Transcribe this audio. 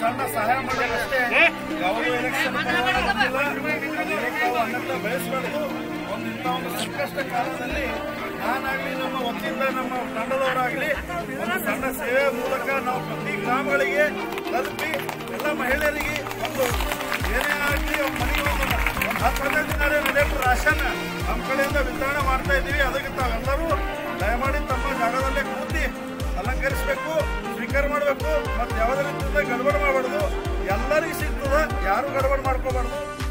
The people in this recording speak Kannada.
ಸಣ್ಣ ಸಹಾಯ ಮಾಡೋದಷ್ಟೇ ಯಾವುದೋ ಎಲೆಕ್ಷನ್ ಅನ್ನತ್ತ ಬೆಳೆಸಬಾರ್ದು ಒಂದು ಇಂಥ ಒಂದು ಸಂಕಷ್ಟ ಕಾಲದಲ್ಲಿ ನಾನಾಗ್ಲಿ ನಮ್ಮ ವತಿಯಿಂದ ನಮ್ಮ ತಂಡದವರಾಗ್ಲಿ ಒಂದು ಸಣ್ಣ ಸೇವೆ ಮೂಲಕ ನಾವು ಪ್ರತಿ ಗ್ರಾಮಗಳಿಗೆ ತಲುಪಿ ಎಲ್ಲ ಮಹಿಳೆಯರಿಗೆ ಒಂದು ಏನೇ ಆಗಲಿ ಅವ್ರ ಮನೆಗೆ ಒಂದು ಒಂದು ಹತ್ತು ಹದಿನೈದು ದಿನ ನಡೆಯುವ ರಾಶನ್ ನಮ್ಮ ಕಡೆಯಿಂದ ವಿತರಣೆ ಮಾಡ್ತಾ ಇದ್ದೀವಿ ಅದಕ್ಕೆ ತಾವೆಲ್ಲರೂ ದಯಮಾಡಿ ತಮ್ಮ ಜಾಗದಲ್ಲೇ ಕೂತಿ ಅಲಂಕರಿಸಬೇಕು ಸ್ವೀಕಾರ ಮಾಡಬೇಕು ಮತ್ತು ಯಾವುದೇ ರೀತಿಯಿಂದ ಗಡಬಡ ಮಾಡಬಾರ್ದು ಎಲ್ಲರಿಗೂ ಸಿಗ್ತದ ಯಾರು ಗಡಬಡ ಮಾಡ್ಕೋಬಾರ್ದು